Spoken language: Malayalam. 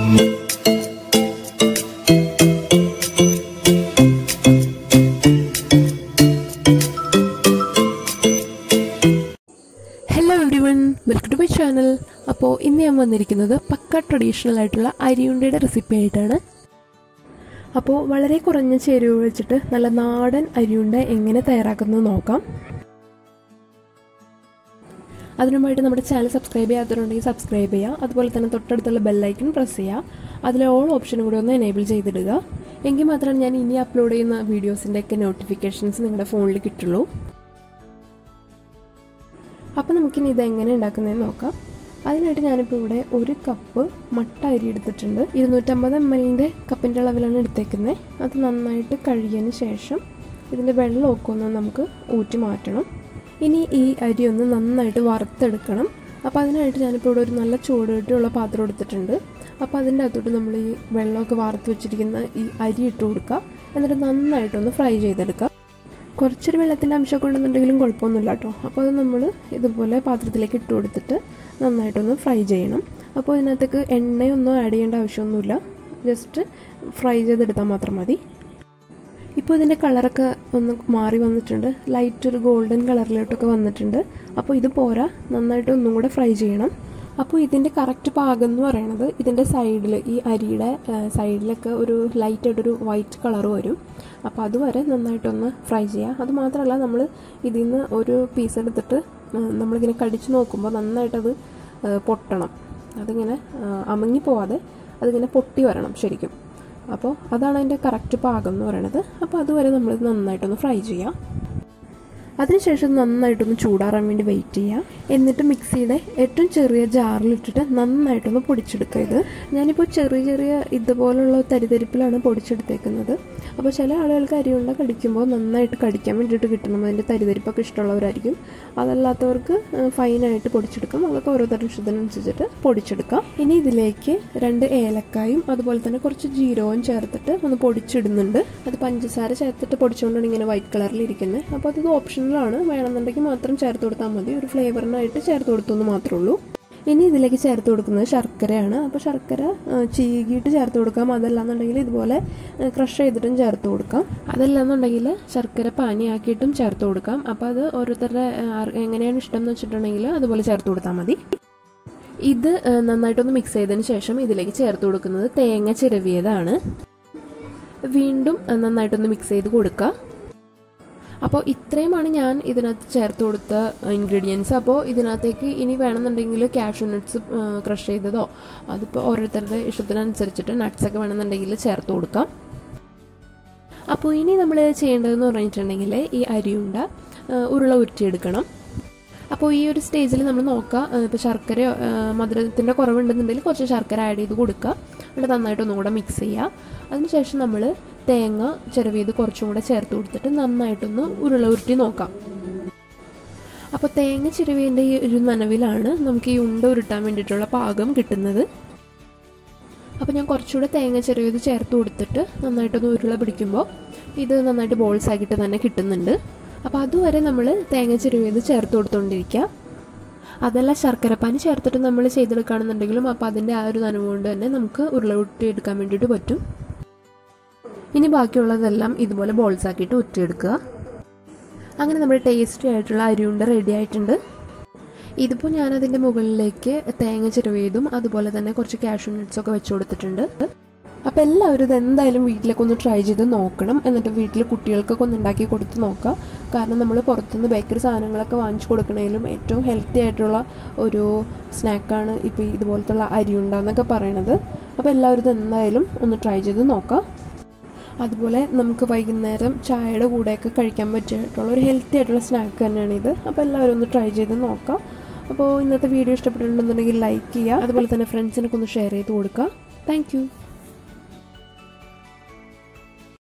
hello everyone welcome to my channel അപ്പോൾ ഇന്ന് ഞാൻ വന്നിരിക്കുന്നത് പക്ക ട്രഡീഷണൽ ആയിട്ടുള്ള അരിയുണ്ടയുടെ റെസിപ്പി ആയിട്ടാണ് അപ്പോൾ വളരെ കുറഞ്ഞ ചേരുവ വെച്ചിട്ട് നല്ല നാടൻ അരിയുണ്ട എങ്ങനെ തയ്യാറാക്കുന്നത് നോക്കാം അതിനുമായിട്ട് നമ്മുടെ ചാനൽ സബ്സ്ക്രൈബ് ചെയ്യാത്തവരുണ്ടെങ്കിൽ സബ്സ്ക്രൈബ് ചെയ്യുക അതുപോലെ തന്നെ തൊട്ടടുത്തുള്ള ബെല്ലൈക്കൺ പ്രസ് ചെയ്യുക അതിലെ ഓൾ ഓപ്ഷനും കൂടി ഒന്ന് എനേബിൾ ചെയ്തിടുക എങ്കിൽ മാത്രമേ ഞാൻ ഇനി അപ്ലോഡ് ചെയ്യുന്ന വീഡിയോസിൻ്റെയൊക്കെ നോട്ടിഫിക്കേഷൻസ് നിങ്ങളുടെ ഫോണിൽ കിട്ടുള്ളൂ അപ്പോൾ നമുക്കിനി ഇത് എങ്ങനെ ഉണ്ടാക്കുന്നതെന്ന് നോക്കാം അതിനായിട്ട് ഞാനിപ്പോൾ ഇവിടെ ഒരു കപ്പ് മട്ട അരി എടുത്തിട്ടുണ്ട് ഇരുന്നൂറ്റമ്പത് എം എല്ലിൻ്റെ കപ്പിൻ്റെ അളവിലാണ് എടുത്തേക്കുന്നത് അത് നന്നായിട്ട് കഴുകിയതിന് ശേഷം ഇതിൻ്റെ വെള്ളമൊക്കെ ഒന്ന് നമുക്ക് ഊറ്റി മാറ്റണം ഇനി ഈ അരി ഒന്ന് നന്നായിട്ട് വറുത്തെടുക്കണം അപ്പോൾ അതിനായിട്ട് ഞാനിപ്പോൾ ഇവിടെ ഒരു നല്ല ചൂടുകെട്ടിയുള്ള പാത്രം എടുത്തിട്ടുണ്ട് അപ്പോൾ അതിൻ്റെ അകത്തോട്ട് നമ്മൾ ഈ വെള്ളമൊക്കെ വറുത്ത് വെച്ചിരിക്കുന്ന ഈ അരി ഇട്ട് കൊടുക്കുക എന്നിട്ട് നന്നായിട്ടൊന്ന് ഫ്രൈ ചെയ്തെടുക്കുക കുറച്ചൊരു വെള്ളത്തിൻ്റെ അംശമൊക്കെ ഉണ്ടെന്നുണ്ടെങ്കിലും കുഴപ്പമൊന്നുമില്ല കേട്ടോ അപ്പോൾ അത് നമ്മൾ ഇതുപോലെ പാത്രത്തിലേക്ക് ഇട്ട് കൊടുത്തിട്ട് നന്നായിട്ടൊന്ന് ഫ്രൈ ചെയ്യണം അപ്പോൾ ഇതിനകത്തേക്ക് എണ്ണയൊന്നും ആഡ് ചെയ്യേണ്ട ആവശ്യമൊന്നുമില്ല ജസ്റ്റ് ഫ്രൈ ചെയ്തെടുത്താൽ മാത്രം മതി ഇപ്പോൾ ഇതിൻ്റെ കളറൊക്കെ ഒന്ന് മാറി വന്നിട്ടുണ്ട് ലൈറ്റ് ഒരു ഗോൾഡൻ കളറിലോട്ടൊക്കെ വന്നിട്ടുണ്ട് അപ്പോൾ ഇത് പോരാ നന്നായിട്ട് ഒന്നും കൂടെ ഫ്രൈ ചെയ്യണം അപ്പോൾ ഇതിൻ്റെ കറക്റ്റ് പാകം എന്ന് പറയുന്നത് ഇതിൻ്റെ സൈഡിൽ ഈ അരിയുടെ സൈഡിലൊക്കെ ഒരു ലൈറ്റായിട്ടൊരു വൈറ്റ് കളർ വരും അപ്പോൾ അതുവരെ നന്നായിട്ടൊന്ന് ഫ്രൈ ചെയ്യുക അത് മാത്രമല്ല നമ്മൾ ഇതിൽ നിന്ന് ഒരു പീസ് എടുത്തിട്ട് നമ്മളിങ്ങനെ കടിച്ചു നോക്കുമ്പോൾ നന്നായിട്ടത് പൊട്ടണം അതിങ്ങനെ അമങ്ങി പോവാതെ അതിങ്ങനെ പൊട്ടി വരണം ശരിക്കും അപ്പോൾ അതാണ് അതിൻ്റെ കറക്റ്റ് പാകം എന്ന് പറയുന്നത് അപ്പോൾ അതുവരെ നമ്മൾ നന്നായിട്ടൊന്ന് ഫ്രൈ ചെയ്യാം അതിനുശേഷം നന്നായിട്ടൊന്ന് ചൂടാറാൻ വേണ്ടി വെയിറ്റ് ചെയ്യുക എന്നിട്ട് മിക്സിയുടെ ഏറ്റവും ചെറിയ ജാറിലിട്ടിട്ട് നന്നായിട്ടൊന്ന് പൊടിച്ചെടുക്കുക ഇത് ഞാനിപ്പോൾ ചെറിയ ചെറിയ ഇതുപോലുള്ള തരിതരിപ്പിലാണ് പൊടിച്ചെടുത്തേക്കുന്നത് അപ്പോൾ ചില ആളുകൾക്ക് അരിയുണ്ട കടിക്കുമ്പോൾ നന്നായിട്ട് കടിക്കാൻ വേണ്ടിയിട്ട് കിട്ടണം അതിൻ്റെ തരിതരിപ്പൊക്കെ ഇഷ്ടമുള്ളവരായിരിക്കും അതല്ലാത്തവർക്ക് ഫൈനായിട്ട് പൊടിച്ചെടുക്കാം അതൊക്കെ ഓരോരുത്തരുടെ ഇഷ്ടത്തിനനുസരിച്ചിട്ട് പൊടിച്ചെടുക്കാം ഇനി ഇതിലേക്ക് രണ്ട് ഏലക്കായും അതുപോലെ തന്നെ കുറച്ച് ജീരകവും ചേർത്തിട്ട് ഒന്ന് പൊടിച്ചിടുന്നുണ്ട് അത് പഞ്ചസാര ചേർത്തിട്ട് പൊടിച്ചുകൊണ്ടാണ് ഇങ്ങനെ വൈറ്റ് കളറിൽ ഇരിക്കുന്നത് അപ്പോൾ അത് ഓപ്ഷണലാണ് വേണമെന്നുണ്ടെങ്കിൽ മാത്രം ചേർത്ത് കൊടുത്താൽ മതി ഒരു ഫ്ലേവറിനായിട്ട് ചേർത്ത് കൊടുത്തു എന്ന് മാത്രമേ ഉള്ളൂ ഇനി ഇതിലേക്ക് ചേർത്ത് കൊടുക്കുന്നത് ശർക്കരയാണ് അപ്പോൾ ശർക്കര ചീകിയിട്ട് ചേർത്ത് കൊടുക്കാം അതല്ലാന്നുണ്ടെങ്കിൽ ഇതുപോലെ ക്രഷ് ചെയ്തിട്ടും ചേർത്ത് കൊടുക്കാം അതല്ലാന്നുണ്ടെങ്കിൽ ശർക്കര പാനിയാക്കിയിട്ടും ചേർത്ത് കൊടുക്കാം അപ്പോൾ അത് ഓരോരുത്തരുടെ എങ്ങനെയാണ് ഇഷ്ടം എന്ന് വെച്ചിട്ടുണ്ടെങ്കിൽ അതുപോലെ ചേർത്ത് കൊടുത്താൽ മതി ഇത് നന്നായിട്ടൊന്ന് മിക്സ് ചെയ്തതിന് ശേഷം ഇതിലേക്ക് ചേർത്ത് കൊടുക്കുന്നത് തേങ്ങ ചിരവിയതാണ് വീണ്ടും നന്നായിട്ടൊന്ന് മിക്സ് ചെയ്ത് കൊടുക്കുക അപ്പോൾ ഇത്രയുമാണ് ഞാൻ ഇതിനകത്ത് ചേർത്ത് കൊടുത്ത ഇൻഗ്രീഡിയൻസ് അപ്പോൾ ഇതിനകത്തേക്ക് ഇനി വേണമെന്നുണ്ടെങ്കിൽ കാഷ്യൂ നട്ട്സ് ക്രഷ് ചെയ്തതോ അതിപ്പോൾ ഓരോരുത്തരുടെ ഇഷ്ടത്തിനനുസരിച്ചിട്ട് നട്ട്സൊക്കെ വേണമെന്നുണ്ടെങ്കിൽ ചേർത്ത് കൊടുക്കാം അപ്പോൾ ഇനി നമ്മൾ ചെയ്യേണ്ടതെന്ന് പറഞ്ഞിട്ടുണ്ടെങ്കിൽ ഈ അരിയുണ്ട ഉരുള ഉരുട്ടിയെടുക്കണം അപ്പോൾ ഈ ഒരു സ്റ്റേജിൽ നമ്മൾ നോക്കുക ഇപ്പോൾ ശർക്കരയോ മധുരത്തിൻ്റെ കുറവുണ്ടെന്നുണ്ടെങ്കിൽ കുറച്ച് ശർക്കര ആഡ് ചെയ്ത് കൊടുക്കുക എന്നിട്ട് നന്നായിട്ട് ഒന്നും കൂടെ മിക്സ് ചെയ്യുക അതിനുശേഷം നമ്മൾ തേങ്ങ ചിരവിയത് കുറച്ചും കൂടെ ചേർത്ത് കൊടുത്തിട്ട് നന്നായിട്ടൊന്ന് ഉരുള ഉരുട്ടി നോക്കാം അപ്പോൾ തേങ്ങ ചിരവിൻ്റെ ഈ ഒരു നനവിലാണ് നമുക്ക് ഈ ഉണ്ട ഉരുട്ടാൻ വേണ്ടിയിട്ടുള്ള പാകം കിട്ടുന്നത് അപ്പോൾ ഞാൻ കുറച്ചുകൂടെ തേങ്ങ ചിരവിയത് ചേർത്ത് കൊടുത്തിട്ട് നന്നായിട്ടൊന്ന് ഉരുള പിടിക്കുമ്പോൾ ഇത് നന്നായിട്ട് ബോൾസ് ആക്കിയിട്ട് തന്നെ കിട്ടുന്നുണ്ട് അപ്പോൾ അതുവരെ നമ്മൾ തേങ്ങ ചിരവിയത് ചേർത്ത് കൊടുത്തുകൊണ്ടിരിക്കുക അതല്ല ശർക്കരപ്പാനി ചേർത്തിട്ട് നമ്മൾ ചെയ്തെടുക്കുകയാണെന്നുണ്ടെങ്കിലും അപ്പോൾ അതിൻ്റെ ആ ഒരു നനവ് കൊണ്ട് തന്നെ നമുക്ക് ഉരുള ഉരുട്ടി എടുക്കാൻ വേണ്ടിയിട്ട് പറ്റും ഇനി ബാക്കിയുള്ളതെല്ലാം ഇതുപോലെ ബോൾസ് ആക്കിയിട്ട് ഉറ്റിയെടുക്കുക അങ്ങനെ നമ്മുടെ ടേസ്റ്റി ആയിട്ടുള്ള അരിയുണ്ട റെഡി ആയിട്ടുണ്ട് ഇതിപ്പോൾ ഞാനതിൻ്റെ മുകളിലേക്ക് തേങ്ങ ചിരവിയതും അതുപോലെ തന്നെ കുറച്ച് കാഷ്യൂ നട്ട്സൊക്കെ വെച്ച് കൊടുത്തിട്ടുണ്ട് അപ്പോൾ എല്ലാവരും ഇത് എന്തായാലും വീട്ടിലേക്ക് ഒന്ന് ട്രൈ ചെയ്ത് നോക്കണം എന്നിട്ട് വീട്ടിൽ കുട്ടികൾക്കൊക്കെ ഒന്ന് ഉണ്ടാക്കി കൊടുത്ത് നോക്കുക കാരണം നമ്മൾ പുറത്തുനിന്ന് ബേക്കറി സാധനങ്ങളൊക്കെ വാങ്ങിച്ചു കൊടുക്കണേലും ഏറ്റവും ഹെൽത്തി ആയിട്ടുള്ള ഒരു സ്നാക്കാണ് ഇപ്പോൾ ഇതുപോലത്തുള്ള അരിയുണ്ട എന്നൊക്കെ പറയണത് അപ്പോൾ എല്ലാവരും ഇത് എന്തായാലും ഒന്ന് ട്രൈ ചെയ്ത് നോക്കാം അതുപോലെ നമുക്ക് വൈകുന്നേരം ചായയുടെ കൂടെയൊക്കെ കഴിക്കാൻ പറ്റിയിട്ടുള്ള ഒരു ഹെൽത്തി ആയിട്ടുള്ള സ്നാക്ക് തന്നെയാണ് ഇത് അപ്പോൾ എല്ലാവരും ഒന്ന് ട്രൈ ചെയ്ത് നോക്കാം അപ്പോൾ ഇന്നത്തെ വീഡിയോ ഇഷ്ടപ്പെട്ടിട്ടുണ്ടെന്നുണ്ടെങ്കിൽ ലൈക്ക് ചെയ്യുക അതുപോലെ തന്നെ ഫ്രണ്ട്സിനൊക്കെ ഒന്ന് ഷെയർ ചെയ്ത് കൊടുക്കുക താങ്ക്